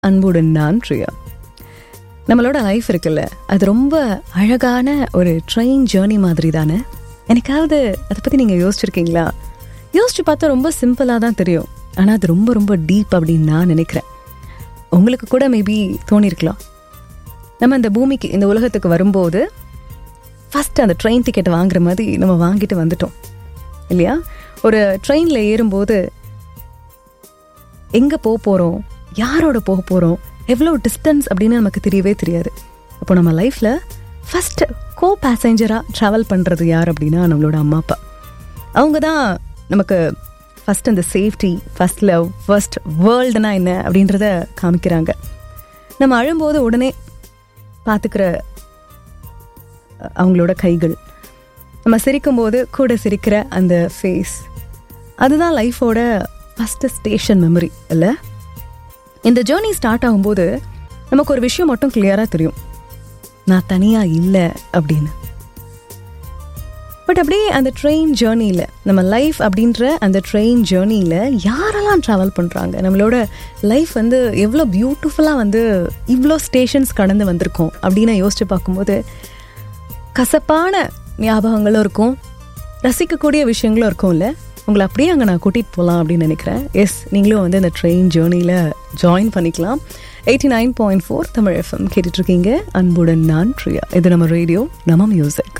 அன்புடன் நான் பிரியா நம்மளோட லைஃப் இருக்குல்ல அது ரொம்ப அழகான ஒரு ட்ரெயின் ஜேர்னி மாதிரி தானே எனக்காவது அதை பற்றி நீங்கள் யோசிச்சிருக்கீங்களா யோசிச்சு பார்த்தா ரொம்ப சிம்பிளாக தான் தெரியும் ஆனால் அது ரொம்ப ரொம்ப டீப் அப்படின்னு நான் நினைக்கிறேன் உங்களுக்கு கூட மேபி தோணியிருக்கலாம் நம்ம இந்த பூமிக்கு இந்த உலகத்துக்கு வரும்போது ஃபஸ்ட்டு அந்த ட்ரெயின் டிக்கெட் வாங்குற மாதிரி நம்ம வாங்கிட்டு வந்துட்டோம் இல்லையா ஒரு ட்ரெயினில் ஏறும்போது எங்கே போக போகிறோம் யாரோட போக போகிறோம் எவ்வளோ டிஸ்டன்ஸ் அப்படின்னு நமக்கு தெரியவே தெரியாது அப்போ நம்ம லைஃப்பில் ஃபஸ்ட்டு கோ பேசஞ்சராக ட்ராவல் பண்ணுறது யார் அப்படின்னா நம்மளோட அம்மா அப்பா அவங்க தான் நமக்கு ஃபஸ்ட் அந்த சேஃப்டி ஃபஸ்ட் லவ் ஃபர்ஸ்ட் வேர்ல்டுனா என்ன அப்படின்றத காமிக்கிறாங்க நம்ம அழும்போது உடனே பார்த்துக்கிற அவங்களோட கைகள் நம்ம சிரிக்கும்போது கூட சிரிக்கிற அந்த ஃபேஸ் அதுதான் லைஃபோட ஃபஸ்ட்டு ஸ்டேஷன் மெமரி இல்லை இந்த ஜேர்னி ஸ்டார்ட் ஆகும்போது நமக்கு ஒரு விஷயம் மட்டும் கிளியராக தெரியும் நான் தனியாக இல்லை அப்படின்னு பட் அப்படியே அந்த ட்ரெயின் ஜேர்னியில் நம்ம லைஃப் அப்படின்ற அந்த ட்ரெயின் ஜேர்னியில் யாரெல்லாம் ட்ராவல் பண்ணுறாங்க நம்மளோட லைஃப் வந்து எவ்வளோ பியூட்டிஃபுல்லாக வந்து இவ்வளோ ஸ்டேஷன்ஸ் கடந்து வந்திருக்கோம் அப்படின்னு யோசிச்சு பார்க்கும்போது கசப்பான ஞாபகங்களும் இருக்கும் ரசிக்கக்கூடிய விஷயங்களும் இருக்கும்ல உங்களை அப்படியே அங்கே நான் கூட்டிகிட்டு போகலாம் அப்படின்னு நினைக்கிறேன் எஸ் நீங்களும் வந்து இந்த ட்ரெயின் ஜேர்னியில் ஜாயின் பண்ணிக்கலாம் eighty nine point four Tamil FM கேட்டுட்ருக்கீங்க அன்புடன் நான் பிரியா இது நம்ம ரேடியோ நம்ம மியூசிக்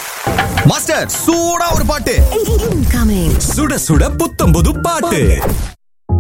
மாஸ்டர் சூடா ஒரு பாட்டு Incoming. சுட சுட புத்தம் புது பாட்டு